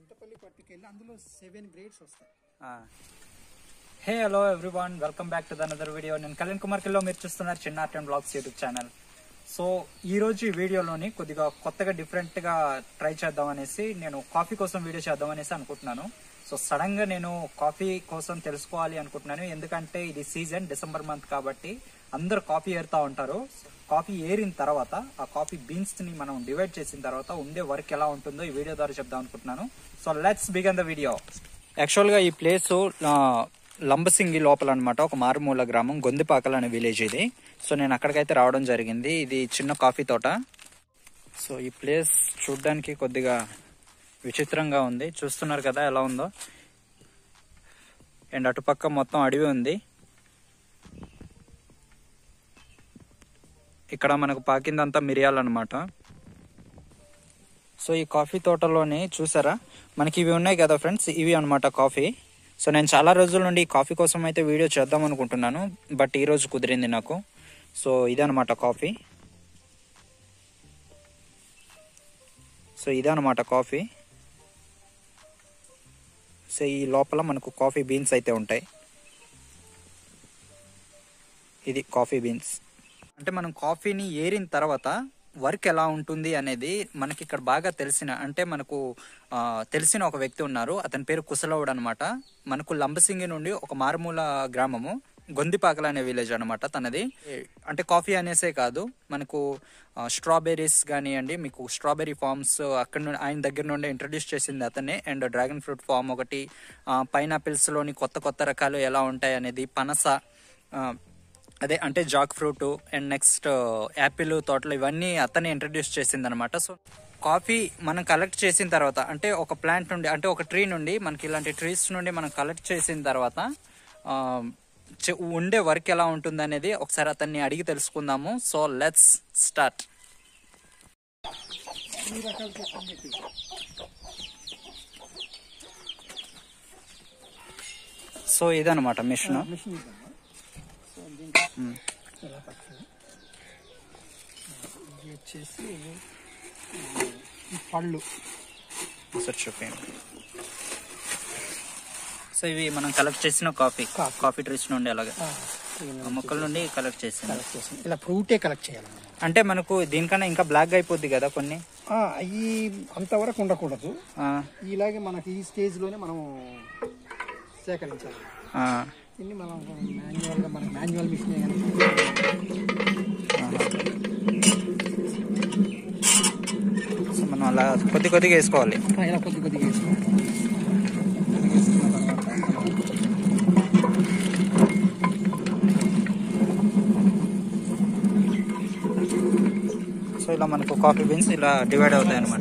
చింతపల్లి పట్టుకెళ్ళి అందులో seven grades వస్తాయి hey hello everyone welcome back to another video నేను కళ్యాణ్ కుమార్ కిల్లో మీరు చూస్తున్నారు చిన్న art and vlogs YouTube channel so ఈ రోజు ఈ వీడియోలోని కొద్దిగా కొత్తగా డిఫరెంట్ గా ట్రై చేద్దాం అనేసి నేను కాఫీ కోసం వీడియో చేద్దాం అనేసి అనుకుంటున్నాను సో సడన్ గా నేను కాఫీ కోసం తెలుసుకోవాలి అనుకుంటున్నాను ఎందుకంటే ఇది సీజన్ డిసెంబర్ మంత్ కాబట్టి అందరు కాఫీ ఏరుతా ఉంటారు కాఫీ ఏరిన తర్వాత ఆ కాఫీ బీన్స్ ని మనం డివైడ్ చేసిన తర్వాత ఉండే వర్క్ ఎలా ఉంటుందో ఈ వీడియో ద్వారా చెప్దాం అనుకుంటున్నాను so let's begin the video actual గా ఈ ప్లేస్ లంబసింగి లోపల అనమాట ఒక మారుమూల గ్రామం గొందిపాకల్ అనే విలేజ్ ఇది సో నేను అక్కడికైతే రావడం జరిగింది ఇది చిన్న కాఫీ తోట సో ఈ ప్లేస్ చూడడానికి కొద్దిగా విచిత్రంగా ఉంది చూస్తున్నారు కదా ఎలా ఉందో అండ్ అటుపక్క మొత్తం అడవి ఉంది ఇక్కడ మనకు పాకిందంతా మిరియాలన్నమాట సో ఈ కాఫీ తోటలోని చూసారా మనకి ఇవి ఉన్నాయి కదా ఫ్రెండ్స్ ఇవి అన్నమాట కాఫీ సో నేను చాలా రోజుల నుండి ఈ కాఫీ కోసం అయితే వీడియో చేద్దాం అనుకుంటున్నాను బట్ ఈ రోజు కుదిరింది నాకు సో ఇదనమాట కాఫీ సో ఇదనమాట కాఫీ సో ఈ లోపల మనకు కాఫీ బీన్స్ అయితే ఉంటాయి ఇది కాఫీ బీన్స్ అంటే మనం కాఫీని ఏరిన తర్వాత వర్క్ ఎలా ఉంటుంది అనేది మనకి ఇక్కడ బాగా తెలిసిన అంటే మనకు ఆ, తెలిసిన ఒక వ్యక్తి ఉన్నారు అతని పేరు కుశలవుడు అనమాట మనకు లంబసింగి నుండి ఒక మారుమూల గ్రామము గొందిపాకల అనే విలేజ్ అనమాట తనది అంటే కాఫీ అనేసే కాదు మనకు స్ట్రాబెర్రీస్ కానివ్వండి మీకు స్ట్రాబెర్రీ ఫార్మ్స్ అక్కడ నుండి ఆయన దగ్గర నుండి ఇంట్రడ్యూస్ చేసింది అతనే అండ్ డ్రాగన్ ఫ్రూట్ ఫార్మ్ ఒకటి పైనాపిల్స్ లోని కొత్త కొత్త రకాలు ఎలా ఉంటాయి అనేది పనస ఆ, అదే అంటే jackfruit and next apple తోటలు ఇవన్నీ అతనే ఇంట్రడ్యూస్ చేసింది అనమాట సో కాఫీ మనం కలెక్ట్ చేసిన తర్వాత అంటే ఒక ప్లాంట్ నుండి అంటే ఒక ట్రీ నుండి మనకి ఇలాంటి ట్రీస్ నుండి మనం కలెక్ట్ చేసిన తర్వాత ఆ, చె- ఉండే వర్క్ ఎలా ఉంటుంది అనేది ఒకసారి అతన్ని అడిగి తెలుసుకుందాము సో లెట్స్ స్టార్ట్ ఈ రకాల చెట్లు అని చెప్పి సో ఇదనమాట మిషన్ మిషన్ ఇదమ్మా సో దీంట్లో ఇలా పట్టుకో. ఇది వచ్చేసి ఈ పళ్ళు సార్ చూపించండి సో ఇవి మనం కలెక్ట్ చేసిన కాఫీ కాఫీ. కాఫీ ట్రీస్ నుండి అలాగే ఆ, దీని ఆ మొక్కల నుండి కలెక్ట్ చేసింది కలెక్ట్ చేసి ఇలా ఫ్రూటే కలెక్ట్ చేయాలన్నమాట అంటే మనకు దీనికన్నా ఇంకా బ్లాక్ అయిపోద్ది కదా కొన్ని అవి అంతవరకు ఉండకూడదు ఆ, ఇలాగే మనకి ఈ స్టేజ్లోనే మనం సేకరించాలి ఆ, దీన్ని మనం మాన్యువల్గా మనకి మాన్యువల్ మిషనే కానీ ఆహా. సో మనం అలా కొద్ది కొద్దిగా వేసుకోవాలి ఇలా కొద్ది కొద్దిగా వేసుకోవాలి కొద్దిగా వేసుకున్న తర్వాత సో ఇలా మనకు కాఫీ బీన్స్ ఇలా డివైడ్ అవుతాయి అనమాట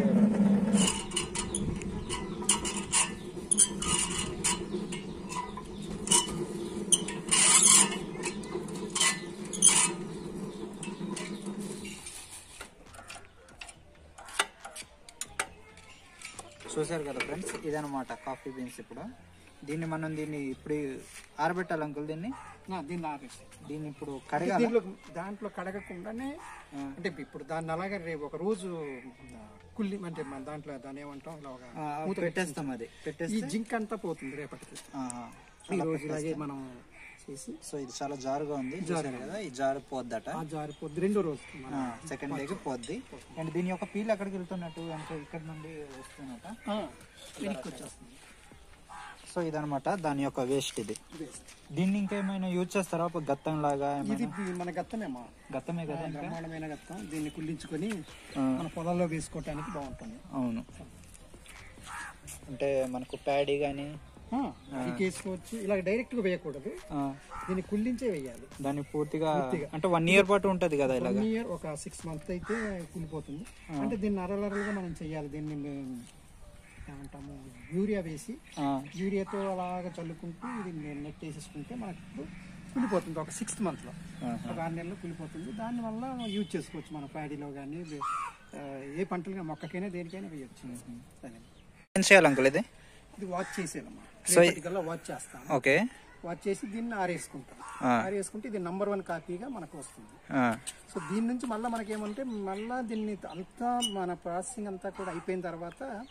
చూసారు కదా ఫ్రెండ్స్ ఇదనమాట కాఫీ బీన్స్ ఇప్పుడు దీన్ని మనం దీన్ని ఇప్పుడు ఆరబెట్టాలి అంకుల్ దీన్ని నా, దీన్ని ఆపేసి దీన్ని ఇప్పుడు కడగాలి దీంట్లో దాంట్లో కడగకుండానే అంటే ఇప్పుడు దాన్ని అలాగే రేపు ఒక రోజు కుల్లి అంటే మన దాంట్లో దాన్ని ఏమంటాం ఇలా ఒక మూత పెట్టేస్తాం అది ఈ పెట్టేస్తే జింక్ అంతా పోతుంది రేపటికి ఆహా. ఈ రోజు ఇలాగే మనం చేసి సో ఇది చాలా జారుగా ఉంది చూసారు కదా ఈ జారు పోద్దట ఆ జారిపోద్ది రెండో రోజు మన సెకండ్ డేకి పోద్ది అండ్ దీని యొక్క పీల్ ఎక్కడికి వెళ్తున్నట్టు అంటే ఇక్కడ నుండి వస్తున్నట ఆ, వెనక్కి వచ్చేస్తుంది సో ఇదనమాట దాని యొక్క వేస్ట్ ఇది ఇదే. దీన్ని ఇంకేమైనా యూజ్ చేస్తారా ఒక గత్తం లాగా ఇది ఏమైనా మన గత్తమేమా గత్తమే కదా ఇంకా బ్రహ్మాండమైన గత్తం దీన్ని కుల్లించుకొని ఆ, మన పొలాల్లో వేసుకోవటానికి బాగుంటుంది అవును అంటే మనకు ప్యాడీ కానీ ఆ, ఇది వేసుకోవచ్చు ఇలా డైరెక్ట్ గా వేయకూడదు దీన్ని కుల్లించే వేయాలి దాన్ని పూర్తిగా పూర్తిగా. అంటే వన్ ఇయర్ పాటు ఉంటది కదా ఇలాగా వన్ ఇయర్ ఒక సిక్స్ మంత్ అయితే కులిపోతుంది అంటే దీన్ని అరలరలుగా మనం చేయాలి దీన్ని మేము ఏమంటాము యూరియా వేసి ఆ, యూరియాతో అలాగా చల్లుకుంటూ ఇది నెట్ వేసేసుకుంటే మనకు కులిపోతుంది ఒక సిక్స్త్ మంత్లో ఆహా. ఒక ఆరు నెలలు కులిపోతుంది దాని వల్ల యూజ్ చేసుకోవచ్చు మన ప్యాడీలో కానీ ఏ పంటలు మొక్కకైనా దేనికైనా వేయచ్చు సరే ఏం చేయాలి అంకుల్ ఇది ఇది వాచ్ చేసేయాలమ్మా సో- రేపటికల్లా వాచ్ చేస్తాం ఓకే వాచ్ చేసి దీన్ని ఆరేసుకుంటాం ఆ. ఆరేసుకుంటే ఇది నంబర్ వన్ కాపీగా మనకు వస్తుంది ఆ, సో దీని నుంచి మళ్ళీ మనకేమంటే మళ్ళీ దీన్ని అంతా మన ప్రాసెసింగ్ అంతా కూడా అయిపోయిన తర్వాత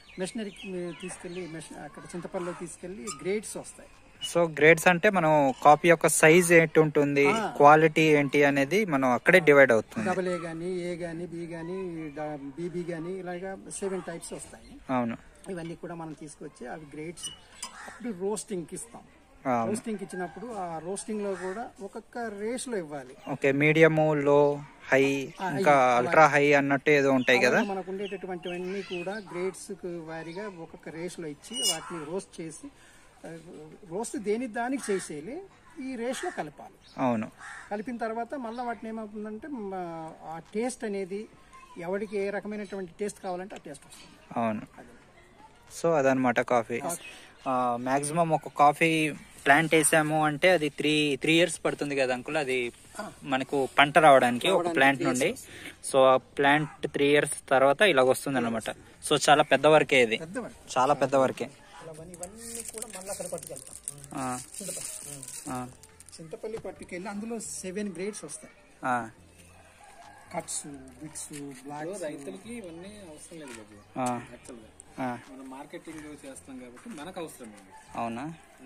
మెషినరీకి తీసుకెళ్ళి మెషిన్ అక్కడ చింతపల్లిలో తీసుకెళ్ళి గ్రేడ్స్ వస్తాయి సో గ్రేడ్స్ అంటే మనం కాఫీ యొక్క సైజ్ ఏంటి ఉంటుంది క్వాలిటీ ఏంటి అనేది మనం అక్కడే డివైడ్ అవుతుంది డబల్ ఏ కానీ ఏ కానీ బి కానీ బీబీ కానీ ఇలాగా సెవెన్ టైప్స్ వస్తాయి అవును ఇవన్నీ కూడా మనం తీసుకొచ్చి అవి గ్రేడ్స్ అప్పుడు రోస్టింగ్కి ఇస్తాం అవును రోస్టింగ్ ఇచ్చినప్పుడు ఆ రోస్టింగ్ లో కూడా ఒక్కొక్క రేస్ లో ఇవ్వాలి ఓకే మీడియము లో హై ఇంకా అల్ట్రా హై అన్నట్టు ఏదో ఉంటాయి కదా మనకు ఉండేటటువంటివన్నీ కూడా గ్రేడ్స్ వారీగా ఒక్కొక్క రేస్ లో ఇచ్చి వాటిని రోస్ట్ చేసి రోస్ట్ దేని దానికి చేసేయాలి ఈ రేస్ లో కలపాలి అవును కలిపిన తర్వాత మళ్ళీ వాటిని ఏమవుతుందంటే మ, ఆ టేస్ట్ అనేది ఎవరికి ఏ రకమైనటువంటి టేస్ట్ కావాలంటే ఆ టేస్ట్ వస్తుంది అవును సో అదనమాట కాఫీ మాక్సిమం ఒక కాఫీ ప్లాంట్ వేసాము అంటే అది త్రీ త్రీ ఇయర్స్ పడుతుంది కదా అంకుల్ అది మనకు పంట రావడానికి ఒక ప్లాంట్ నుండి సో ఆ ప్లాంట్ త్రీ ఇయర్స్ తర్వాత ఇలాగ వస్తుంది అనమాట సో చాలా పెద్ద వరకే ఇది పెద్దవాడు చాలా పెద్ద వరకే ఇవన్నీ ఇవన్నీ కూడా మళ్ళీ అక్కడ పట్టుకెళ్తాం ఆ, చింతపల్లి ఆ, చింతపల్లి పట్టుకెళ్ళి అందులో సెవెన్ గ్రేడ్స్ వస్తాయి ఆ, కట్స్ బిట్స్ బ్లాక్ రైతులకి ఇవన్నీ అవసరం లేదు బాబు ఆ, యాక్చువల్గా ఆ, మనం మార్కెటింగ్ చేస్తాం కాబట్టి మనకు అవసరం ఇది అవునా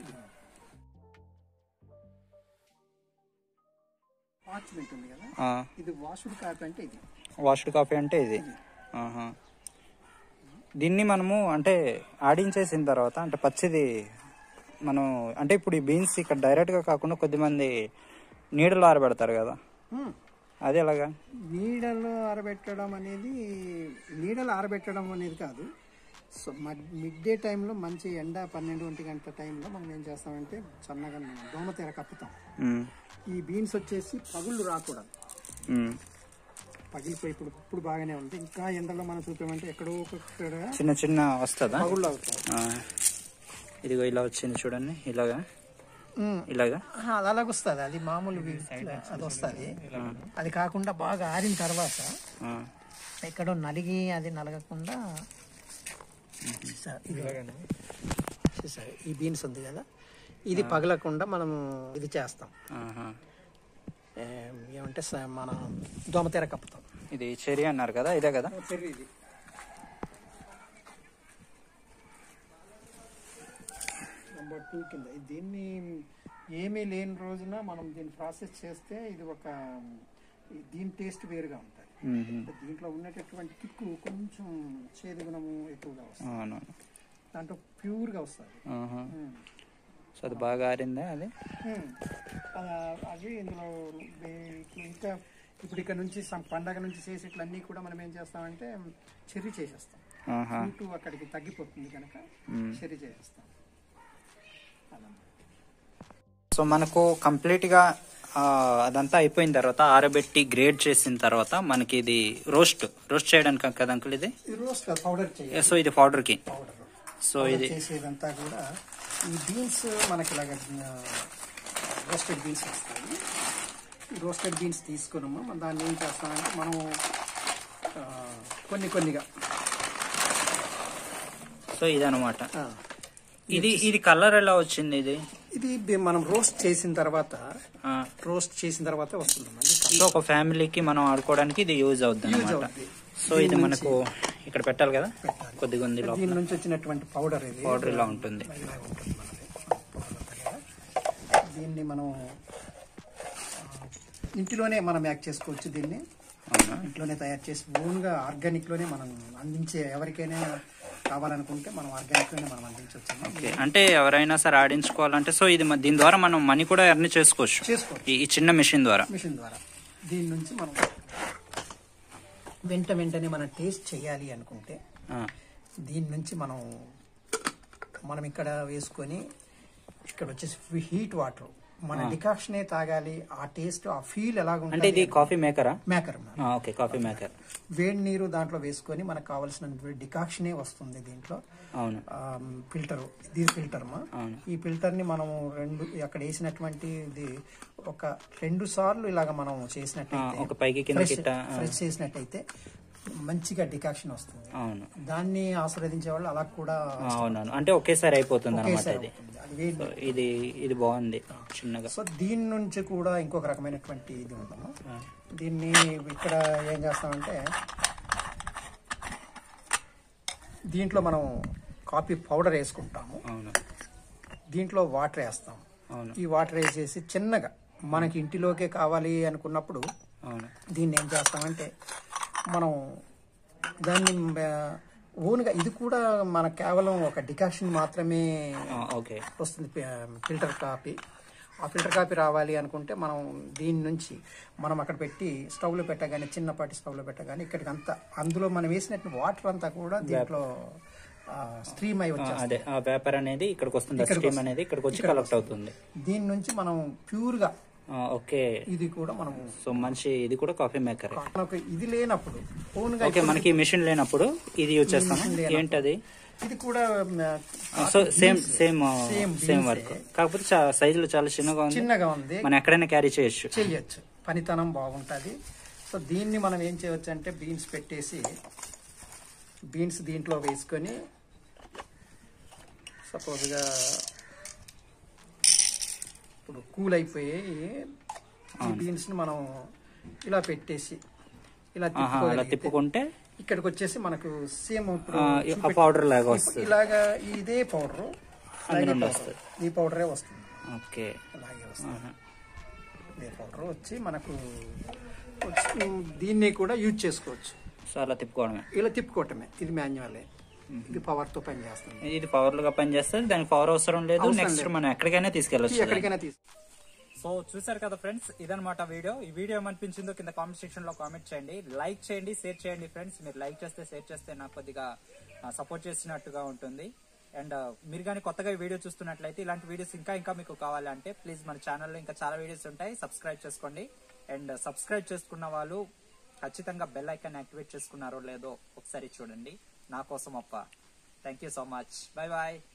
పార్చ్మెంట్ ఉంది కదా ఆ, ఇది వాషుడ్ కాపీ అంటే ఇది వాష్డ్ కాఫీ అంటే ఇది ఆహా. దీన్ని మనము అంటే ఆడించేసిన తర్వాత అంటే పచ్చిది మనం అంటే ఇప్పుడు ఈ బీన్స్ ఇక్కడ డైరెక్ట్ గా కాకుండా కొద్దిమంది నీడలో ఆరబెడతారు కదా Hmm. అది ఎలాగా నీడలో ఆరబెట్టడం అనేది నీడలో ఆరబెట్టడం అనేది కాదు సో మిడ్ డే టైంలో మంచి ఎండ పన్నెండు ఒంటి గంట టైంలో మనం ఏం చేస్తామంటే సన్నగా దోమతెర కప్పుతాం ఉమ్, ఈ బీన్స్ వచ్చేసి పగుళ్ళు రాకూడదు ఉమ్. పగిలిపోయి ఇప్పుడు ఇప్పుడు బాగానే ఉంది ఇంకా ఎండలో మనం చూపామంటే ఎక్కడో ఒకక్కడ చిన్న చిన్న వస్తుందా పగుళ్ళు అవుతాయి ఆ, ఇదిగో ఇలా వచ్చింది చూడండి ఇలాగా ఇలాగా ఆహా, అది అలాగ వస్తుంది అది మామూలు వి- అది వస్తుంది అది కాకుండా బాగా ఆరిన తర్వాత ఆ, ఎక్కడో నలిగి అది నలగకుండా చూసారా? ఇది చూసారా? ఈ బీన్స్ ఉంది కదా ఇది పగలకుండా మనము ఇది చేస్తాం ఆహా. ఏం, ఏమంటే స- మన దోమతెర కప్పుతాం ఇది చెరి అన్నారు కదా ఇదే కదా చెర్రీ ఇది నెంబర్ టూ కింద ఇది దీన్ని ఏమీ లేని రోజున మనం దీన్ని ప్రాసెస్ చేస్తే ఇది ఒక ఈ- దీని టేస్ట్ వేరుగా ఉంటుంది ఉహు. దీంట్లో ఉన్నటువంటి కిక్కు కొంచెం చేదు గుణము ఎక్కువగా వస్తుంది అవును దాంట్లో ప్యూర్గా వస్తుంది ఆహా. సో అది బాగా ఆరిందా అది అవి ఇందులో వే- ఇట్లా ఇంకా ఇప్పుడు ఇక్కడ నుంచి సం- పండగ నుంచి చేసి ఇట్లా అన్నీ కూడా మనం ఏం చేస్తామంటే చెర్రీ చేసేస్తాం ఆహా. ఫ్రూట్ అక్కడికి తగ్గిపోతుంది కనుక మ్మ్. చెర్రీ చేసేస్తాం అదన్నమాట. సో మనకు కంప్లీట్ గా ఆ, అదంతా అయిపోయిన తర్వాత ఆరబెట్టి గ్రేడ్ చేసిన తర్వాత మనకి ఇది రోస్ట్ రోస్ట్ చేయడానికి కదా అంకుల్ ఇది ఇది రోస్ట్ కాదు పౌడర్ చేయాలి సో ఇది పౌడర్ కి పౌడర్ సో ఇది చేసేదంతా కూడా ఈ బీన్స్ మనకి ఇలాగ రోస్టెడ్ బీన్స్ వస్తాయి ఈ రోస్టెడ్ బీన్స్ తీసుకున్నాము మనం దాన్ని ఏం చేస్తామంటే మనం ఆ, కొన్ని కొన్నిగా సో ఇది అనమాట ఆ, ఇది ఇది కలర్ ఎలా వచ్చింది ఇది ఇది బి- మనం రోస్ట్ చేసిన తర్వాత ఆ, రోస్ట్ చేసిన తర్వాత వస్తుంది మళ్ళీ సో ఒక ఫ్యామిలీకి మనం ఆడుకోవడానికి ఇది యూజ్ అవుద్ది యూజ్ అనమాట అవుద్ది సో ఇది మనకు ఇక్కడ పెట్టాలి కదా కొద్దిగా ఉంది లోపల దీని నుంచి వచ్చినటువంటి పౌడర్ ఇది పౌడర్ ఇలా ఉంటుంది ఇలా ఉంటుంది మనది పౌడర్ అంతా కూడా. దీన్ని మనం ఆ, ఇంటిలోనే మనం యాక్ట్ చేసుకోవచ్చు దీన్ని అవునా ఇంట్లోనే తయారు చేసి ఓన్గా ఆర్గానిక్లోనే మనం అందించే ఎవరికైనా కావాలనుకుంటే మనం ఆర్గానిక్లోనే మనం అందించవచ్చు ఓకే అంటే ఎవరైనా సరే ఆడించుకోవాలంటే సో ఇది మ- దీని ద్వారా మనం మనీ కూడా ఎర్న్ చేసుకోవచ్చు చేసుకోవచ్చు ఈ ఈ చిన్న మిషన్ ద్వారా మిషన్ ద్వారా దీని నుంచి మనం వెంట వెంటనే మనం టేస్ట్ చేయాలి అనుకుంటే ఆ, దీని నుంచి మనం మనం ఇక్కడ వేసుకొని ఇక్కడ వచ్చేసి హీట్ వాటర్ మన డికాక్షనే తాగాలి ఆ టేస్ట్ ఆ ఫీల్ అంటే ఎలాగుంటుంది ఇది కాఫీ మేకరా మేకర్ ఓకే కాఫీ మేకర్ వేడి నీరు దాంట్లో వేసుకొని మనకు కావాల్సిన డికాక్షనే వస్తుంది దీంట్లో అవును ఫిల్టర్ ఇది ఫిల్టర్ మా అవును. ఈ ఫిల్టర్ ని మనం రెండు అక్కడ వేసినటువంటి ఇది ఒక రెండు సార్లు ఇలాగ మనం చేసినట్టయితే ఆ, ఒక పైకి కింద ఫ్రెష్ గిట్ట, ఆ. ఫ్రెష్ చేసినట్టయితే మంచిగా డికాక్షన్ వస్తుంది అవును దాన్ని ఆస్వాదించే వాళ్ళు అలా కూడా ఆ, అవునవును అంటే ఒకేసారి అయిపోతుంది అనమాట ఒకేసారి ఇది అవుతుంది. అది వేడి సో ఇది ఇది బాగుంది చిన్నగా సో దీని నుంచి కూడా ఇంకొక రకమైనటువంటి ఇది ఉందమ్మా దీన్ని ఇక్కడ ఏం చేస్తామంటే దీంట్లో మనం కాఫీ పౌడర్ వేసుకుంటాము అవును దీంట్లో వాటర్ వేస్తాం అవును ఈ వాటర్ వేసేసి చిన్నగా మనకి ఇంటిలోకే కావాలి అనుకున్నప్పుడు అవును దీన్ని ఏం చేస్తామంటే మనం దాన్ని ఆ, ఓన్గా ఇది కూడా మన కేవలం ఒక డికాషన్ మాత్రమే ఆ, ఓకే వస్తుంది పి- ఫిల్టర్ కాపీ ఆ ఫిల్టర్ కాపీ రావాలి అనుకుంటే మనం దీని నుంచి మనం అక్కడ పెట్టి స్టవ్లో పెట్టగానే చిన్నపాటి స్టవ్లో పెట్టగానే ఇక్కడికి అంతా అందులో మనం వేసినట్టు వాటర్ అంతా కూడా దీంట్లో స్ట్రీమ్ అయి ఆ, వచ్చేస్తుంది అదే ఆ పేపర్ అనేది ఇక్కడికి వస్తుంది స్టీమ్ అనేది ఇక్కడికి వచ్చి కలెక్ట్ అవుతుంది దీని నుంచి మనం ప్యూర్గా ఆ, ఓకే ఇది కూడా మనం సో మంచి ఇది కూడా కాఫీ మేకర్ మనకు ఇది లేనప్పుడు ఓన్గా ఓకే మనకి మిషన్ లేనప్పుడు ఇది యూజ్ చేస్తాము ఏంటది ఇది కూడా so same same Same same beans work కాకపోతే చా- సైజులో చాలా చిన్నగా ఉంది చిన్నగా ఉంది మనం ఎక్కడైనా క్యారీ చేయొచ్చు చెయ్యొచ్చు పనితనం బాగుంటుంది సో దీన్ని మనం ఏం చేయవచ్చు అంటే బీన్స్ పెట్టేసి బీన్స్ దీంట్లో వేసుకొని సపోజ్గా ఇప్పుడు కూల్ అయిపోయి ఈ బీన్స్ని మనం ఇలా పెట్టేసి ఇలా ఆహా అలా తిప్పుకోగలిగితే తిప్పుకుంటే ఇక్కడికి వచ్చేసి మనకు సేమ్ ఇప్పుడు ఆ, ఆ పౌడర్ లాగా వస్తుంది ఇలాగా ఇదే పౌడర్ అందులో వస్తుంది ఈ పౌడరే వస్తుంది ఓకే అలాగే వస్తుంది ఇదే పౌడర్ వచ్చి మనకు వచ్చి దీన్ని కూడా యూజ్ చేసుకోవచ్చు సో అలా తిప్పుకోవడమే ఇలా తిప్పుకోవటమే ఇది మాన్యువలే ఇది పవర్తో పనిచేస్తుంది ఇది పవర్ గా పనిచేస్తుంది దానికి పవర్ అవసరం లేదు అవసరం నెక్స్ట్ లేదు. మనం ఎక్కడికైనా తీసుకెళ్ళచ్చు ఎక్కడికైనా తీసు సో చూసారు కదా ఫ్రెండ్స్ ఇదనమాట వీడియో ఈ వీడియో ఏమనిపించిందో కింద కామెంట్ సెక్షన్ లో కామెంట్ చేయండి లైక్ చేయండి షేర్ చేయండి ఫ్రెండ్స్ మీరు లైక్ చేస్తే షేర్ చేస్తే నాకు కొద్దిగా సపోర్ట్ చేసినట్టుగా ఉంటుంది అండ్ మీరు కానీ కొత్తగా ఈ వీడియో చూస్తున్నట్లయితే ఇలాంటి వీడియోస్ ఇంకా ఇంకా మీకు కావాలంటే ప్లీజ్ మన ఛానల్లో ఇంకా చాలా వీడియోస్ ఉంటాయి సబ్స్క్రైబ్ చేసుకోండి అండ్ సబ్స్క్రైబ్ చేసుకున్న వాళ్ళు ఖచ్చితంగా బెల్ ఐకాన్ యాక్టివేట్ చేసుకున్నారో లేదో ఒకసారి చూడండి నా కోసం అప్ప thank you so much bye bye